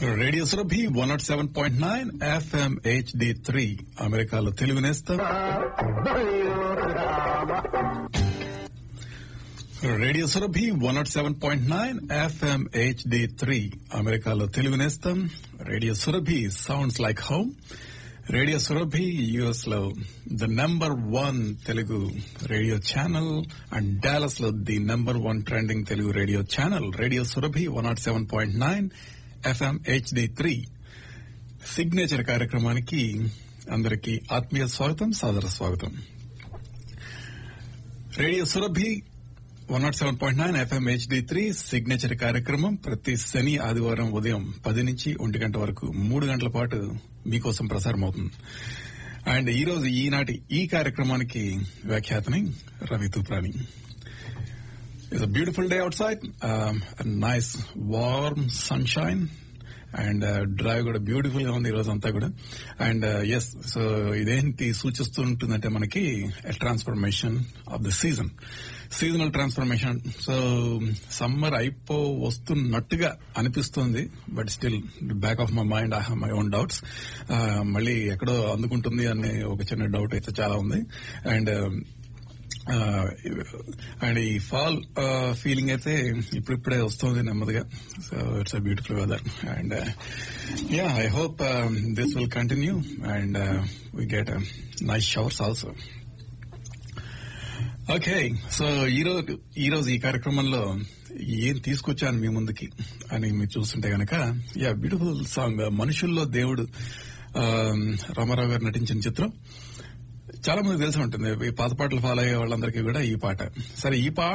radio Surabhi one naught seven point nine FM HD three అమెరికాలో తెలుగు నేస్తం radio Surabhi one naught seven point nine FM HD three అమెరికాలో తెలుగు నేస్తం radio Surabhi sounds like home radio Surabhi US లో the number one Telugu radio channel and Dallas లో the number one trending Telugu radio channel radio Surabhi one naught seven point nine FM HD three signature కార్యక్రమానికి అందరికీ ఆత్మీయ స్వాగతం సాదర స్వాగతం radio Surabhi one naught seven point nine FM HD three signature కార్యక్రమం ప్రతి శని ఆదివారం ఉదయం పది నుంచి ఒంటి గంట వరకు మూడు గంటల పాటు మీకోసం ప్రసారం అవుతుంది అండ్ ఈ రోజు ఈనాటి ఈ కార్యక్రమానికి వ్యాఖ్యాతని Ravi Tuprani it's a beautiful day outside nice warm sunshine and drive కూడా బ్యూటిఫుల్ గా ఉంది ఈ రోజు అంతా కూడా అండ్ ఎస్ సో ఇదేంటి సూచిస్తూ ఉంటుందంటే మనకి transformation of the season seasonal transformation so summer అయిపో వస్తున్నట్టుగా అనిపిస్తుంది but still back of my mind I have my own doubts మళ్ళీ ఎక్కడో అందుకుంటుంది అనే ఒక చిన్న డౌట్ అయితే చాలా ఉంది అండ్ అండ్ ఈ ఫాల్ ఫీలింగ్ అయితే ఇప్పుడిప్పుడే వస్తుంది నెమ్మదిగా so it's a beautiful weather and yeah I hope this will continue and we get nice showers also okay so ఈ రోజు ఈ రోజు ఈ కార్యక్రమంలో ఏం తీసుకొచ్చాను మీ ముందుకి అని మీరు చూస్తుంటే గనక యా బ్యూటిఫుల్ సాంగ్ మనుషుల్లో దేవుడు రామారావు గారు నటించిన చిత్రం చాలా మంది తెలిసి ఉంటుంది ఈ పాత పాటలు ఫాలో అయ్యే వాళ్ళందరికీ కూడా ఈ పాట సరే ఈ పాట